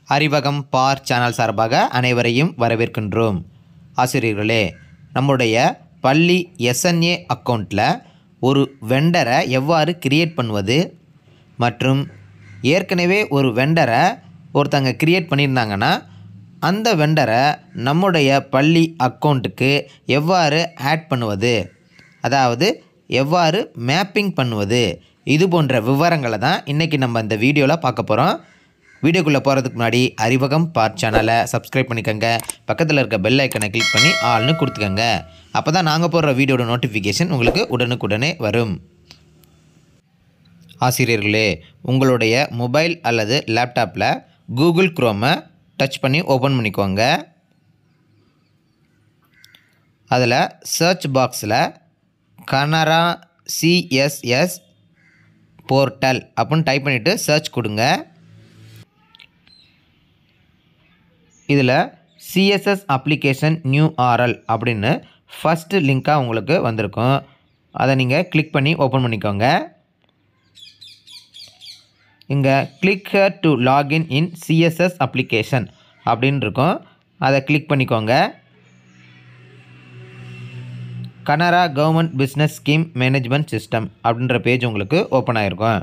அறிவகம் பார் channel சார்பாக அனைவரையும் வரவேற்கின்றோம் ஆசிரியர்களே நம்முடைய பள்ளி எஸ்என்ஏ அக்கௌண்ட்டில் ஒரு வெண்டரை எவ்வாறு கிரியேட் பண்ணுவது மற்றும் ஏற்கனவே ஒரு வெண்டரை ஒருத்தங்க கிரியேட் பண்ணியிருந்தாங்கன்னா அந்த வெண்டரை நம்முடைய பள்ளி அக்கௌண்ட்டுக்கு எவ்வாறு ஆட் பண்ணுவது அதாவது எவ்வாறு மேப்பிங் பண்ணுவது இது போன்ற விவரங்களை தான் இன்றைக்கி நம்ம இந்த வீடியோவில் பார்க்க போகிறோம் வீடியோக்குள்ளே போகிறதுக்கு முன்னாடி அறிவகம் பார்ட் சேனலை சப்ஸ்கிரைப் பண்ணிக்கோங்க பக்கத்தில் இருக்க பெல் ஐக்கனை கிளிக் பண்ணி ஆள்னு கொடுத்துக்கோங்க அப்போ தான் நாங்கள் போடுற வீடியோட நோட்டிஃபிகேஷன் உங்களுக்கு உடனுக்குடனே வரும் ஆசிரியர்களே உங்களுடைய மொபைல் அல்லது லேப்டாப்பில் கூகுள் குரோமை டச் பண்ணி ஓப்பன் பண்ணிக்கோங்க அதில் சர்ச் பாக்ஸில் கனரா சிஎஸ்எஸ் போர்ட்டல் அப்படின்னு டைப் பண்ணிவிட்டு சர்ச் கொடுங்க இதில் சிஎஸ்எஸ் அப்ளிகேஷன் நியூ ஆர்எல் அப்படின்னு ஃபஸ்ட்டு லிங்க்காக உங்களுக்கு வந்திருக்கும் அதை நீங்கள் கிளிக் பண்ணி ஓப்பன் பண்ணிக்கோங்க இங்கே click here to login in CSS application அப்படின்னு இருக்கும் அதை கிளிக் பண்ணிக்கோங்க Canara government business scheme management system அப்படின்ற பேஜ் உங்களுக்கு ஓப்பன் ஆகிருக்கும்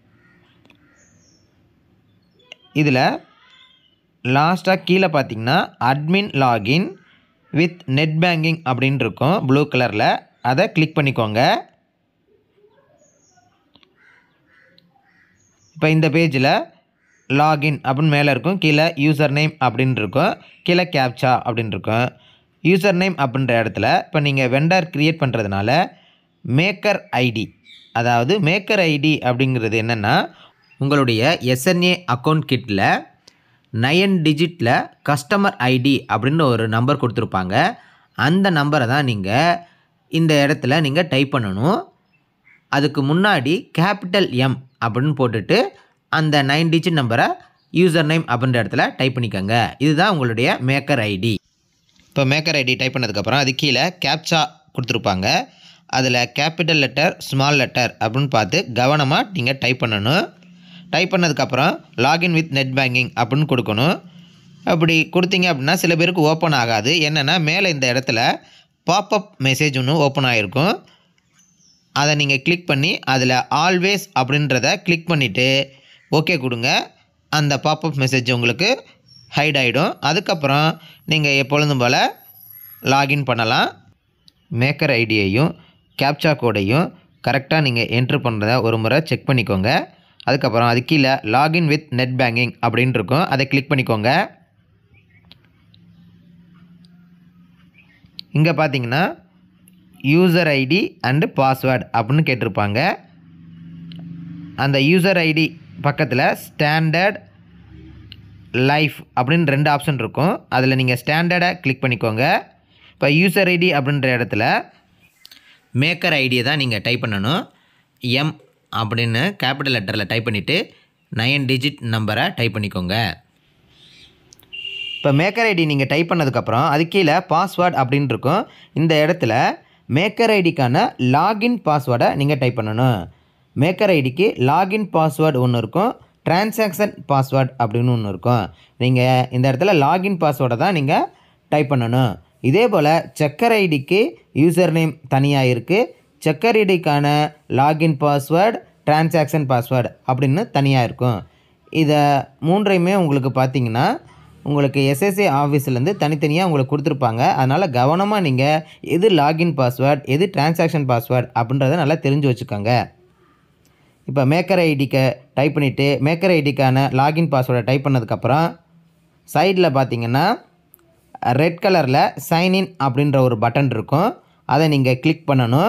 இதில் லாஸ்ட்டாக கீழே பார்த்தீங்கன்னா admin login with net banking அப்படின்னு இருக்கும் ப்ளூ கலரில் அதை கிளிக் பண்ணிக்கோங்க இப்போ இந்த பேஜில் லாகின் அப்படின்னு மேலே இருக்கும் கீழே யூசர் நேம் அப்படின்னு இருக்கும் கீழே கேப்சா அப்படின்னு இருக்கும் யூசர் நேம் அப்படின்ற இடத்துல இப்போ நீங்கள் வெண்டர் க்ரியேட் பண்ணுறதுனால மேக்கர் ஐடி அதாவது மேக்கர் ஐடி அப்படிங்கிறது என்னென்னா உங்களுடைய எஸ்என்ஏ அக்கௌண்ட் கிட்டில் நயன் டிஜிட்டில் கஸ்டமர் ஐடி அப்படின்னு ஒரு நம்பர் கொடுத்துருப்பாங்க அந்த நம்பரை தான் நீங்கள் இந்த இடத்துல நீங்கள் டைப் பண்ணணும் அதுக்கு முன்னாடி கேபிட்டல் எம் அப்படின்னு போட்டுட்டு அந்த நைன் டிஜிட் நம்பரை யூசர் நேம் அப்படின்ற இடத்துல டைப் பண்ணிக்கோங்க இதுதான் உங்களுடைய மேக்கர் ஐடி இப்போ மேக்கர் ஐடி டைப் பண்ணதுக்கப்புறம் அது கீழே கேப்சா கொடுத்துருப்பாங்க அதில் கேபிட்டல் லெட்டர் ஸ்மால் லெட்டர் அப்படின்னு பார்த்து கவனமாக நீங்கள் டைப் பண்ணணும் டைப் பண்ணதுக்கப்புறம் லாகின் வித் நெட் பேங்கிங் அப்படின்னு கொடுக்கணும் அப்படி கொடுத்தீங்க அப்படின்னா சில பேருக்கு ஓப்பன் ஆகாது என்னென்னா மேலே இந்த இடத்துல பாப்அப் மெசேஜ் ஒன்று ஓப்பன் ஆகிருக்கும் அதை நீங்கள் கிளிக் பண்ணி அதில் ஆல்வேஸ் அப்படின்றத கிளிக் பண்ணிவிட்டு ஓகே கொடுங்க அந்த பாப்அப் மெசேஜ் உங்களுக்கு ஹைட் ஆகிடும் அதுக்கப்புறம் நீங்கள் எப்பொழுதும் போல் லாகின் பண்ணலாம் மேக்கர் ஐடியையும் கேப்சா கோடையும் கரெக்டாக நீங்கள் என்ட்ரு பண்ணுறத ஒரு முறை செக் பண்ணிக்கோங்க அதுக்கப்புறம் அது கீழே லாகின் வித் நெட் பேங்கிங் அப்படின்னு இருக்கும் அதை கிளிக் பண்ணிக்கோங்க இங்கே பார்த்தீங்கன்னா யூசர் ஐடி அண்டு பாஸ்வேர்டு அப்படின்னு கேட்டிருப்பாங்க அந்த யூசர் ஐடி பக்கத்தில் ஸ்டாண்டர்ட் லைஃப் அப்படின்னு ரெண்டு ஆப்ஷன் இருக்கும் அதில் நீங்கள் ஸ்டாண்டர்டை கிளிக் பண்ணிக்கோங்க இப்போ யூசர் ஐடி அப்படின்ற இடத்துல மேக்கர் ஐடியை தான் நீங்கள் டைப் பண்ணணும் எம் அப்படின்னு கேபிட்டல் லெட்டரில் டைப் பண்ணிவிட்டு நயன் டிஜிட் நம்பரை டைப் பண்ணிக்கோங்க இப்போ மேக்கர் ஐடி நீங்கள் டைப் பண்ணதுக்கப்புறம் அது கீழே பாஸ்வேர்டு அப்படின்னு இருக்கும் இந்த இடத்துல மேக்கர் ஐடிக்கான லாகின் பாஸ்வேர்டை நீங்கள் டைப் பண்ணணும் மேக்கர் ஐடிக்கு லாகின் பாஸ்வேர்டு ஒன்று இருக்கும் டிரான்சாக்ஷன் பாஸ்வேர்டு அப்படின்னு ஒன்று இருக்கும் நீங்கள் இந்த இடத்துல லாகின் பாஸ்வேர்டை தான் நீங்கள் டைப் பண்ணணும் இதே போல் செக்கர் ஐடிக்கு யூசர் நேம் தனியாக இருக்குது செக்கர் ஐடிக்கான லாகின் பாஸ்வேர்டு டிரான்சாக்ஷன் பாஸ்வேர்டு அப்படின்னு தனியாக இருக்கும் இதை மூன்றையுமே உங்களுக்கு பார்த்தீங்கன்னா உங்களுக்கு எஸ்எஸ்ஏ ஆஃபீஸ்லேருந்து தனித்தனியாக உங்களுக்கு கொடுத்துருப்பாங்க அதனால் கவனமாக நீங்கள் எது லாகின் பாஸ்வேர்ட் எது டிரான்சாக்ஷன் பாஸ்வேர்ட் அப்படின்றத நல்லா தெரிஞ்சு வச்சுக்கோங்க இப்போ மேக்கர் ஐடிக்கு டைப் பண்ணிவிட்டு மேக்கர் ஐடிக்கான லாகின் பாஸ்வேர்டை டைப் பண்ணதுக்கப்புறம் சைடில் பார்த்தீங்கன்னா ரெட் கலரில் சைன்இன் அப்படின்ற ஒரு பட்டன் இருக்கும் அதை நீங்கள் கிளிக் பண்ணணும்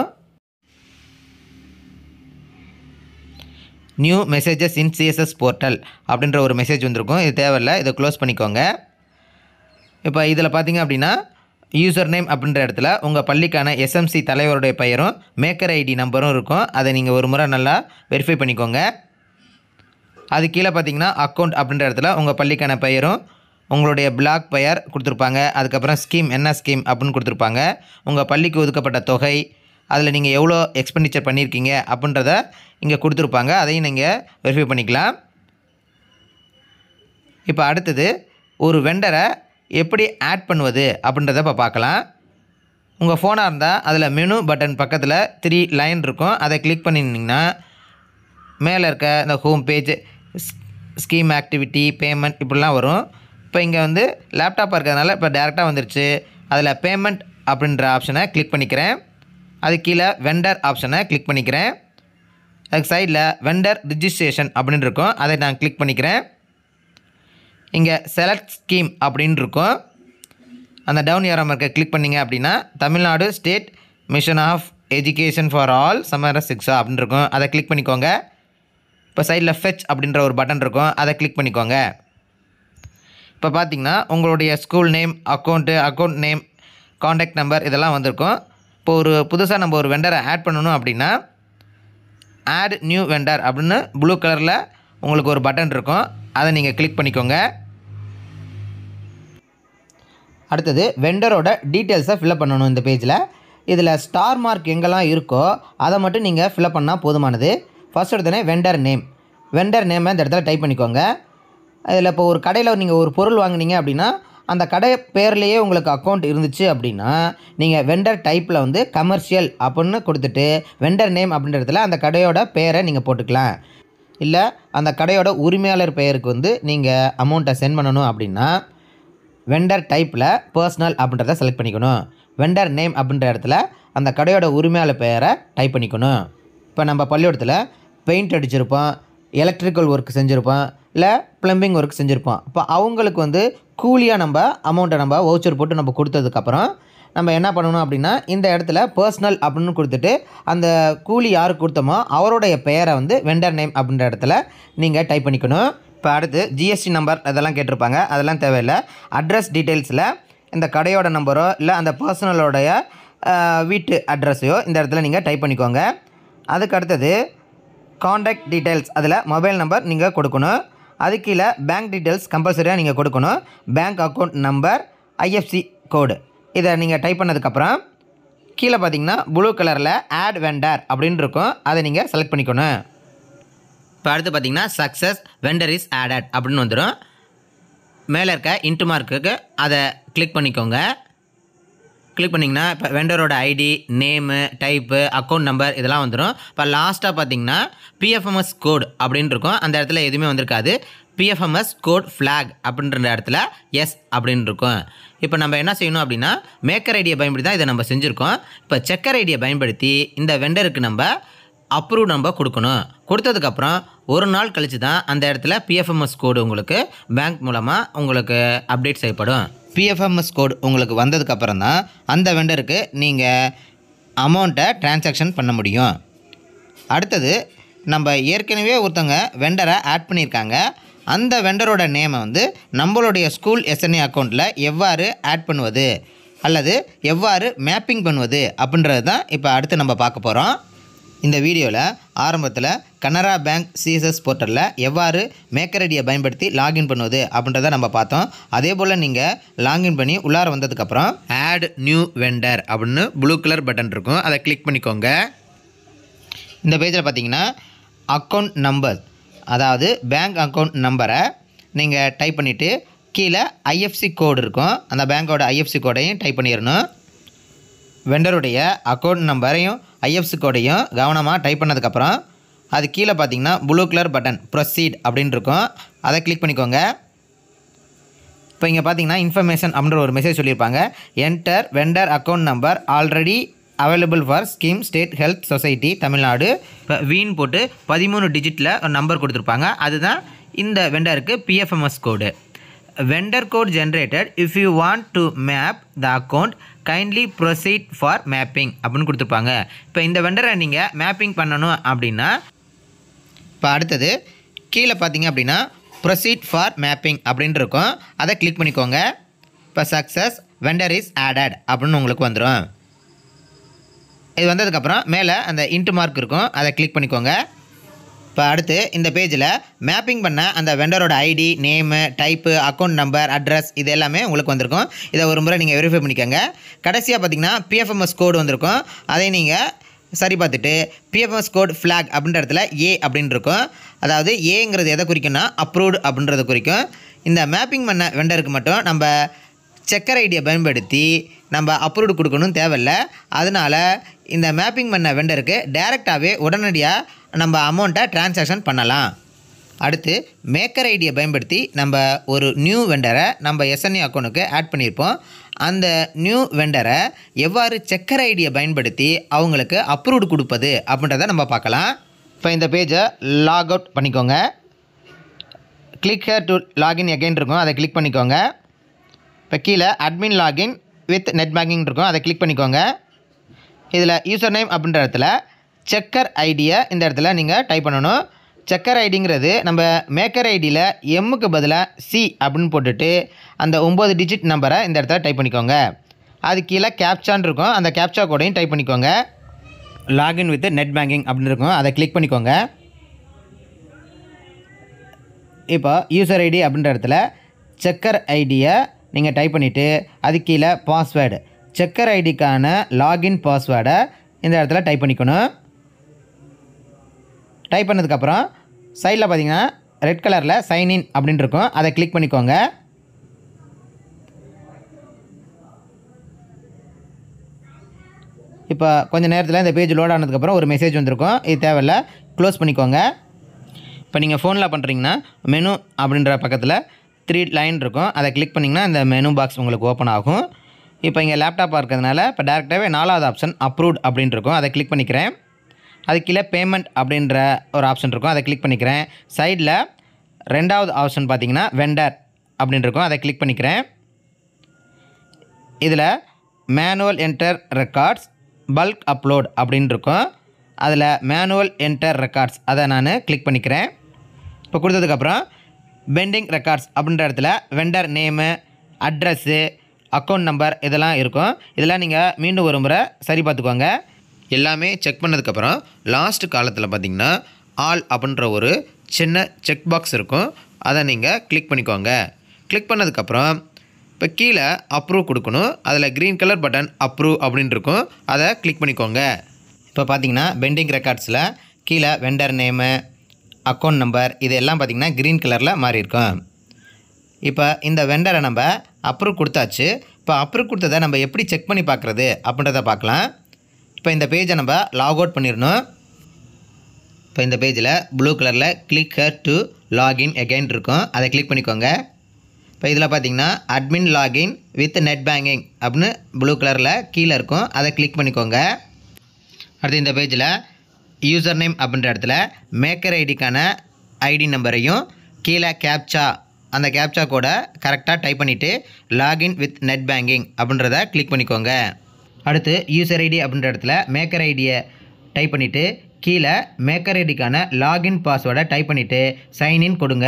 new messages in CSS portal அப்படின்ற ஒரு மெசேஜ் வந்திருக்கும் இது தேவையில்ல இதை க்ளோஸ் பண்ணிக்கோங்க இப்போ இதில் பார்த்தீங்க அப்படின்னா யூசர் நேம் அப்படின்ற இடத்துல உங்கள் பள்ளிக்கான எஸ்எம்சி தலைவருடைய பெயரும் மேக்கர் ஐடி நம்பரும் இருக்கும் அதை நீங்கள் ஒரு முறை நல்லா வெரிஃபை பண்ணிக்கோங்க அது கீழே பார்த்தீங்கன்னா அக்கௌண்ட் அப்படின்ற இடத்துல உங்கள் பள்ளிக்கான பெயரும் உங்களுடைய பிளாக் பெயர் கொடுத்துருப்பாங்க அதுக்கப்புறம் ஸ்கீம் என்ன ஸ்கீம் அப்படின்னு கொடுத்துருப்பாங்க உங்கள் பள்ளிக்கு ஒதுக்கப்பட்ட தொகை அதில் நீங்கள் எவ்வளோ எக்ஸ்பெண்டிச்சர் பண்ணியிருக்கீங்க அப்படின்றத இங்கே கொடுத்துருப்பாங்க அதையும் நீங்கள் வெரிஃபை பண்ணிக்கலாம் இப்போ அடுத்தது ஒரு வெண்டரை எப்படி ஆட் பண்ணுவது அப்படின்றத இப்போ பார்க்கலாம் உங்கள் ஃபோனாக இருந்தால் அதில் மெனு பட்டன் பக்கத்தில் த்ரீ லைன் இருக்கும் அதை கிளிக் பண்ணியிருந்தீங்கன்னா மேலே இருக்க இந்த home page scheme activity payment இப்படிலாம் வரும் இப்போ இங்கே வந்து லேப்டாப்பாக இருக்கிறதுனால இப்போ டேரெக்டாக வந்துருச்சு அதில் பேமெண்ட் அப்படின்ற ஆப்ஷனை கிளிக் பண்ணிக்கிறேன் அது கீழே வெண்டர் ஆப்ஷனை கிளிக் பண்ணிக்கிறேன் அதுக்கு சைடில் வெண்டர் ரிஜிஸ்ட்ரேஷன் அப்படின்னு இருக்கும் அதை நான் கிளிக் பண்ணிக்கிறேன் இங்கே செலக்ட் ஸ்கீம் அப்படின்னு இருக்கும் அந்த டவுன் ஏறாமல் இருக்க கிளிக் பண்ணிங்க அப்படின்னா Tamil Nadu state mission of education for all Samagra Shiksha அப்படின்னு இருக்கும் அதை கிளிக் பண்ணிக்கோங்க இப்போ சைடில் ஃபெச் அப்படின்ற ஒரு பட்டன் இருக்கும் அதை கிளிக் பண்ணிக்கோங்க இப்போ பார்த்தீங்கன்னா உங்களுடைய school name account account name contact number இதெல்லாம் வந்திருக்கும் இப்போ ஒரு புதுசாக நம்ம ஒரு வெண்டரை ஆட் பண்ணணும் அப்படின்னா ஆட் நியூ வெண்டர் அப்படின்னு ப்ளூ கலரில் உங்களுக்கு ஒரு பட்டன் இருக்கும் அதை நீங்கள் கிளிக் பண்ணிக்கோங்க அடுத்தது வெண்டரோட டீட்டெயில்ஸை ஃபில்அப் பண்ணணும் இந்த பேஜில் இதில் ஸ்டார் மார்க் எங்கெல்லாம் இருக்கோ அதை மட்டும் நீங்கள் ஃபில்அப் பண்ணால் போதுமானது ஃபர்ஸ்ட் எடுத்தோடனே வெண்டர் நேம் வெண்டர் நேமை இந்த இடத்துல டைப் பண்ணிக்கோங்க அதில் இப்போ ஒரு கடையில் நீங்கள் ஒரு பொருள் வாங்குனீங்க அப்படின்னா அந்த கடை பேர்லேயே உங்களுக்கு அக்கௌண்ட் இருந்துச்சு அப்படின்னா நீங்கள் வெண்டர் டைப்பில் வந்து கமர்ஷியல் அப்படின்னு கொடுத்துட்டு வெண்டர் நேம் அப்படின்ற இடத்துல அந்த கடையோட பேரை நீங்கள் போட்டுக்கலாம் இல்லை அந்த கடையோட உரிமையாளர் பெயருக்கு வந்து நீங்கள் அமௌண்ட்டை சென்ட் பண்ணணும் அப்படின்னா வெண்டர் டைப்பில் பர்சனல் அப்படின்றத செலக்ட் பண்ணிக்கணும் வெண்டர் நேம் அப்படின்ற இடத்துல அந்த கடையோட உரிமையாளர் பெயரை டைப் பண்ணிக்கணும் இப்போ நம்ம பள்ளிக்கூடத்தில் பெயிண்ட் அடிச்சிருப்போம் எலக்ட்ரிக்கல் ஒர்க் செஞ்சுருப்போம் இல்லை ப்ளம்பிங் ஒர்க் செஞ்சுருப்போம் இப்போ அவங்களுக்கு வந்து கூலியாக நம்ம அமௌண்ட்டை நம்ம வவுச்சர் போட்டு நம்ம கொடுத்ததுக்கப்புறம் நம்ம என்ன பண்ணணும் அப்படின்னா இந்த இடத்துல பர்சனல் அப்படின்னு கொடுத்துட்டு அந்த கூலி யாருக்கு கொடுத்தோமோ அவருடைய பெயரை வந்து வெண்டர் நேம் அப்படின்ற இடத்துல நீங்கள் டைப் பண்ணிக்கணும் இப்போ அடுத்து ஜிஎஸ்டி நம்பர் அதெல்லாம் கேட்டிருப்பாங்க அதெல்லாம் தேவையில்லை அட்ரஸ் டீட்டெயில்ஸில் இந்த கடையோட நம்பரோ இல்லை அந்த பர்சனலோடைய வீட்டு அட்ரஸையோ இந்த இடத்துல நீங்கள் டைப் பண்ணிக்கோங்க அதுக்கு அடுத்தது காண்டாக்ட் டீட்டெயில்ஸ் அதில் மொபைல் நம்பர் நீங்கள் கொடுக்கணும் அது கீழே பேங்க் டீட்டெயில்ஸ் கம்பல்சரியாக நீங்கள் கொடுக்கணும் bank account number IFSC code இதை நீங்கள் டைப் பண்ணதுக்கப்புறம் கீழே பார்த்தீங்கன்னா ப்ளூ கலரில் ஆட் வெண்டர் அப்படின்னு இருக்கும் அதை நீங்கள் செலக்ட் பண்ணிக்கணும் இப்போ அடுத்து பார்த்தீங்கன்னா சக்ஸஸ் வெண்டர் இஸ் ஆடட் அப்படின்னு வந்துடும் மேலே இருக்க இன்ட்டு மார்க்குக்கு அதை கிளிக் பண்ணிக்கோங்க கிளிக் பண்ணிங்கன்னா இப்போ வெண்டரோட ID name type account number இதெல்லாம் வந்துடும் இப்போ லாஸ்ட்டாக பார்த்தீங்கன்னா பிஎஃப்எம்எஸ் கோட் அப்படின்னு இருக்கும் அந்த இடத்துல எதுவுமே வந்திருக்காது பிஎஃப்எம்எஸ் கோட் ஃப்ளாக் அப்படின்ற இடத்துல எஸ் அப்படின்னு இருக்கும் இப்போ நம்ம என்ன செய்யணும் அப்படின்னா மேக்கர் ஐடியை பயன்படுத்தி தான் இதை நம்ம செஞ்சுருக்கோம் இப்போ செக்கர் ஐடியை பயன்படுத்தி இந்த வெண்டருக்கு நம்ம அப்ரூவ் நம்ம கொடுக்கணும் கொடுத்ததுக்கப்புறம் ஒரு நாள் கழித்து தான் அந்த இடத்துல பிஎஃப்எம்எஸ் கோடு உங்களுக்கு பேங்க் மூலமாக உங்களுக்கு அப்டேட் செய்யப்படும் பிஎஃப்எம்எஸ் கோடு உங்களுக்கு வந்ததுக்கப்புறம் தான் அந்த வெண்டருக்கு நீங்கள் அமௌண்ட்டை டிரான்சாக்ஷன் பண்ண முடியும் அடுத்தது நம்ம ஏற்கனவே ஒருத்தவங்க வெண்டரை ஆட் பண்ணியிருக்காங்க அந்த வெண்டரோட நேமை வந்து நம்மளுடைய ஸ்கூல் எஸ்என்ஏ அக்கௌண்ட்டில் எவ்வாறு ஆட் பண்ணுவது அல்லது எவ்வாறு மேப்பிங் பண்ணுவது அப்படின்றது தான் இப்போ அடுத்து நம்ம பார்க்க போகிறோம் இந்த வீடியோவில் ஆரம்பத்தில் கனரா பேங்க் சிஎஸ்எஸ் போர்ட்டலில் எவ்வாறு மேக்கர் ஐடியை பயன்படுத்தி லாகின் பண்ணுவது அப்படின்றத நம்ம பார்த்தோம் அதே போல் நீங்கள் லாகின் பண்ணி உள்ளார வந்ததுக்கப்புறம் ஆட் நியூ வெண்டர் அப்படின்னு ப்ளூ கலர் பட்டன் இருக்கும் அதை கிளிக் பண்ணிக்கோங்க இந்த பேஜில் பார்த்தீங்கன்னா அக்கௌண்ட் நம்பர் அதாவது பேங்க் அக்கௌண்ட் நம்பரை நீங்கள் டைப் பண்ணிவிட்டு கீழே ஐஎஃப்சி கோடு இருக்கும் அந்த பேங்க்கோட ஐஎஃப்சி கோடையும் டைப் பண்ணிடணும் வெண்டருடைய அக்கௌண்ட் நம்பரையும் ஐஎஃப்சி கோடையும் கவனமாக டைப் பண்ணதுக்கப்புறம் அது கீழே பார்த்தீங்கன்னா ப்ளூ கலர் பட்டன் ப்ரொசீட் அப்படின்னு இருக்கும் அதை கிளிக் பண்ணிக்கோங்க இப்போ இங்கே பார்த்தீங்கன்னா இன்ஃபர்மேஷன் அப்படின்ற ஒரு மெசேஜ் சொல்லியிருப்பாங்க enter vendor account number already available for scheme state health society Tamil Nadu இப்போ வீண் போட்டு பதிமூணு டிஜிட்டில் ஒரு நம்பர் கொடுத்துருப்பாங்க அதுதான் இந்த வெண்டருக்கு PFMS code vendor code generated if you want to map the account kindly proceed for mapping அப்படின்னு கொடுத்துருப்பாங்க இப்போ இந்த வெண்டரை நீங்கள் மேப்பிங் பண்ணணும் அப்படின்னா இப்போ அடுத்தது கீழே பார்த்தீங்க அப்படின்னா ப்ரொசீட் ஃபார் மேப்பிங் அப்படின்னு இருக்கும் அதை கிளிக் பண்ணிக்கோங்க இப்போ சக்ஸஸ் வெண்டர் இஸ் ஆடட் அப்படின்னு உங்களுக்கு வந்துடும் இது வந்ததுக்கப்புறம் மேலே அந்த இன்ட்டு மார்க் இருக்கும் அதை கிளிக் பண்ணிக்கோங்க இப்போ அடுத்து இந்த பேஜில் மேப்பிங் பண்ண அந்த வெண்டரோட ID name type account number address இது எல்லாமே உங்களுக்கு வந்திருக்கும் இதை ஒரு முறை நீங்கள் வெரிஃபை பண்ணிக்கோங்க கடைசியாக பார்த்தீங்கன்னா பிஎஃப்எம்எஸ் கோடு வந்திருக்கும் அதை நீங்கள் சரி பார்த்துட்டு பிஎஃப்எஸ் கோட் ஃப்ளாக் அப்படின்ற இடத்துல ஏ அப்படின்னு இருக்கும் அதாவது ஏங்கிறது எதை குறிக்கும்னா அப்ரூவ்டு அப்படின்றத குறிக்கும் இந்த மேப்பிங் பண்ண வெண்டருக்கு மட்டும் நம்ம செக்கர் ஐடியை பயன்படுத்தி நம்ம அப்ரூவ்டு கொடுக்கணும் தேவையில்ல அதனால் இந்த மேப்பிங் பண்ண வெண்டருக்கு டைரெக்டாகவே உடனடியாக நம்ம அமௌண்ட்டை டிரான்சாக்ஷன் பண்ணலாம் அடுத்து மேக்கர் ஐடியை பயன்படுத்தி நம்ம ஒரு நியூ வெண்டரை நம்ம எஸ்என்ஏ அக்கௌண்ட்டுக்கு ஆட் பண்ணியிருப்போம் அந்த நியூ வெண்டரை எவ்வாறு செக்கர் ஐடியை பயன்படுத்தி அவங்களுக்கு அப்ரூவ்டு கொடுப்பது அப்படின்றத நம்ம பார்க்கலாம் இப்போ இந்த பேஜை லாக் அவுட் பண்ணிக்கோங்க click here to login again இருக்கும் அதை கிளிக் பண்ணிக்கோங்க இப்போ கீழே admin login with net banking இருக்கும் அதை கிளிக் பண்ணிக்கோங்க இதில் யூசர் நேம் அப்படின்ற இடத்துல செக்கர் ஐடியை இந்த இடத்துல நீங்கள் டைப் பண்ணணும் செக்கர் ஐடிங்கிறது நம்ம மேக்கர் ஐடியில் எம்முக்கு பதிலாக சி அப்படின்னு போட்டுட்டு அந்த ஒம்பது டிஜிட் நம்பரை இந்த இடத்துல டைப் பண்ணிக்கோங்க அது கீழே கேப்சான் இருக்கும் அந்த கேப்சா கோடையும் டைப் பண்ணிக்கோங்க லாகின் வித் நெட் பேங்கிங் அப்படின்னு இருக்கும் அதை கிளிக் பண்ணிக்கோங்க இப்போ யூசர் ஐடி அப்படின்ற இடத்துல செக்கர் ஐடியை நீங்கள் டைப் பண்ணிவிட்டு அது கீழே பாஸ்வேர்டு செக்கர் ஐடிக்கான லாகின் பாஸ்வேர்டை இந்த இடத்துல டைப் பண்ணிக்கணும் டைப் பண்ணதுக்கப்புறம் சைடில் பார்த்தீங்கன்னா ரெட் கலரில் சைன்இன் அப்படின்னு இருக்கும் அதை கிளிக் பண்ணிக்கோங்க இப்போ கொஞ்சம் நேரத்தில் இந்த பேஜ் லோட் ஆனதுக்கப்புறம் ஒரு மெசேஜ் வந்திருக்கும் இது தேவையில்ல க்ளோஸ் பண்ணிக்கோங்க இப்போ நீங்கள் ஃபோனில் பண்ணுறீங்கன்னா மெனு அப்படின்ற பக்கத்தில் த்ரீ லைன் இருக்கும் அதை கிளிக் பண்ணிங்கன்னா இந்த மெனு பாக்ஸ் உங்களுக்கு ஓப்பன் ஆகும் இப்போ இங்கே லேப்டாப்பாக இருக்கிறதுனால இப்போ டேரெக்டாகவே நாலாவது ஆப்ஷன் அப்ரூவ்ட் அப்படின்னு இருக்கும் அதை கிளிக் பண்ணிக்கிறேன் அது கீழே பேமெண்ட் அப்படின்ற ஒரு ஆப்ஷன் இருக்கும் அதை கிளிக் பண்ணிக்கிறேன் சைடில் ரெண்டாவது ஆப்ஷன் பார்த்தீங்கன்னா வெண்டர் அப்படின்னு இருக்கும் அதை கிளிக் பண்ணிக்கிறேன் இதில் manual enter records bulk upload அப்படின்னு இருக்கும் அதில் மேனுவல் என்டர் ரெக்கார்ட்ஸ் அதை நான் கிளிக் பண்ணிக்கிறேன் இப்போ கொடுத்ததுக்கப்புறம் பெண்டிங் ரெக்கார்ட்ஸ் அப்படின்ற இடத்துல vendor name address account number இதெல்லாம் இருக்கும் இதெல்லாம் நீங்கள் மீண்டும் ஒரு முறை சரி பார்த்துக்கோங்க எல்லாமே செக் பண்ணதுக்கப்புறம் லாஸ்ட் காலத்தில் பார்த்தீங்கன்னா ஆல் அப்படின்ற ஒரு சின்ன செக் பாக்ஸ் இருக்கும் அதை நீங்கள் கிளிக் பண்ணிக்கோங்க கிளிக் பண்ணதுக்கப்புறம் இப்போ கீழே அப்ரூவ் கொடுக்கணும் அதில் க்ரீன் கலர் பட்டன் அப்ரூவ் அப்படின்னு இருக்கும் அதை கிளிக் பண்ணிக்கோங்க இப்போ பார்த்தீங்கன்னா பெண்டிங் ரெக்கார்ட்ஸில் கீழே வெண்டர் நேமு அக்கௌண்ட் நம்பர் இது எல்லாம் பார்த்திங்கன்னா க்ரீன் கலரில் மாறி இருக்கும் இப்போ இந்த வெண்டரை நம்ம அப்ரூவ் கொடுத்தாச்சு இப்போ அப்ரூவ் கொடுத்ததை நம்ம எப்படி செக் பண்ணி பார்க்குறது அப்படின்றத பார்க்கலாம் இப்போ இந்த பேஜை நம்ம லாக் அவுட் பண்ணிடணும் இப்போ இந்த பேஜில் ப்ளூ கலரில் click here to login again இருக்கும் அதை கிளிக் பண்ணிக்கோங்க இப்போ இதில் பார்த்தீங்கன்னா admin login with net banking அப்படின்னு ப்ளூ கலரில் கீழே இருக்கும் அதை கிளிக் பண்ணிக்கோங்க அடுத்து இந்த பேஜில் யூசர் நேம் அப்படின்ற இடத்துல மேக்கர் ஐடிக்கான ஐடி நம்பரையும் கீழே கேப்சா அந்த கேப்சா கோடை கரெக்டாக டைப் பண்ணிவிட்டு லாகின் வித் நெட் பேங்கிங் அப்படின்றத கிளிக் பண்ணிக்கோங்க அடுத்து யூசர் ஐடி அப்படின்ற இடத்துல மேக்கர் ஐடியை டைப் பண்ணிவிட்டு கீழே மேக்கர் ஐடிக்கான லாகின் பாஸ்வேர்டை டைப் பண்ணிவிட்டு சைன்இன் கொடுங்க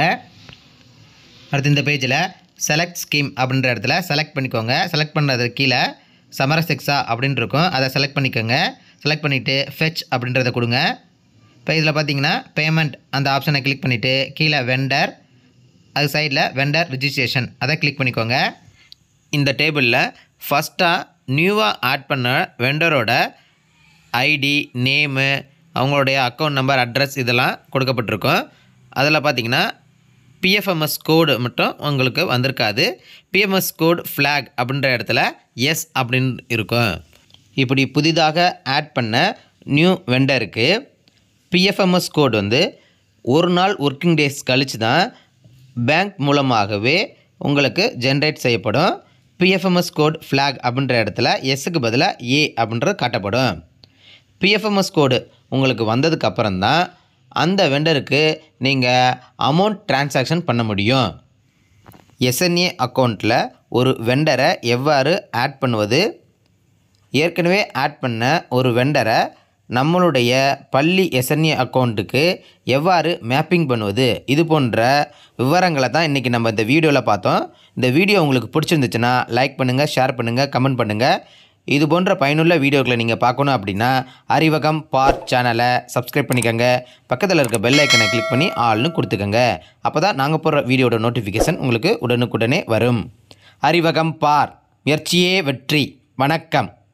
அடுத்து இந்த பேஜில் செலக்ட் ஸ்கீம் அப்படின்ற இடத்துல செலக்ட் பண்ணிக்கோங்க செலக்ட் பண்ணுறது கீழே சமரசெக்ஸா அப்படின்னு இருக்கும் அதை செலக்ட் பண்ணிக்கோங்க செலக்ட் பண்ணிவிட்டு ஃபெச் அப்படின்றத கொடுங்க இப்போ இதில் பார்த்தீங்கன்னா பேமெண்ட் அந்த ஆப்ஷனை கிளிக் பண்ணிவிட்டு கீழே வெண்டர் அது சைடில் வெண்டர் ரிஜிஸ்ட்ரேஷன் அதை கிளிக் பண்ணிக்கோங்க இந்த டேபிளில் ஃபஸ்ட்டாக நியூவாக ஆட் பண்ண வெண்டரோட ஐடி நேமு அவங்களுடைய அக்கௌண்ட் நம்பர் அட்ரஸ் இதெல்லாம் கொடுக்கப்பட்டிருக்கும் அதில் பார்த்தீங்கன்னா பிஎஃப்எம்எஸ் கோடு மட்டும் உங்களுக்கு வந்திருக்காது பிஎம்எஸ் கோட் ஃப்ளாக் அப்படின்ற இடத்துல எஸ் அப்படின்னு இருக்கும் இப்படி புதிதாக ஆட் பண்ண நியூ வெண்டருக்கு பிஎஃப்எம்எஸ் கோட் வந்து ஒரு நாள் ஒர்க்கிங் டேஸ் கழித்து தான் பேங்க் மூலமாகவே உங்களுக்கு ஜென்ரேட் செய்யப்படும் பிஎஃப்எம்எஸ் கோட் ஃப்ளாக் அப்படின்ற இடத்துல எஸ்ஸுக்கு பதிலாக ஏ அப்படின்றது காட்டப்படும் பிஎஃப்எம்எஸ் கோடு உங்களுக்கு வந்ததுக்கு அப்புறம் தான் அந்த வெண்டருக்கு நீங்கள் அமௌண்ட் டிரான்சாக்ஷன் பண்ண முடியும் எஸ்என்ஏ அக்கௌண்ட்டில் ஒரு வெண்டரை எவ்வாறு ஆட் பண்ணுவது ஏற்கனவே ஆட் பண்ண ஒரு வெண்டரை நம்மளுடைய பள்ளி எஸ்என்ஏ அக்கௌண்ட்டுக்கு எவ்வாறு மேப்பிங் பண்ணுவது இது போன்ற விவரங்களை தான் இன்றைக்கி நம்ம இந்த வீடியோவில் பார்த்தோம் இந்த வீடியோ உங்களுக்கு பிடிச்சிருந்துச்சுன்னா லைக் பண்ணுங்கள் ஷேர் பண்ணுங்கள் கமெண்ட் பண்ணுங்கள் இது போன்ற பயனுள்ள வீடியோக்களை நீங்கள் பார்க்கணும் அப்படின்னா அறிவகம் பார்ட் சேனலை சப்ஸ்கிரைப் பண்ணிக்கோங்க பக்கத்தில் இருக்க பெல் ஐக்கனை கிளிக் பண்ணி ஆள்னு கொடுத்துக்கோங்க அப்போ தான் நாங்கள் போடுற வீடியோட நோட்டிஃபிகேஷன் உங்களுக்கு உடனுக்குடனே வரும் அறிவகம் பார் முயற்சியே வெற்றி வணக்கம்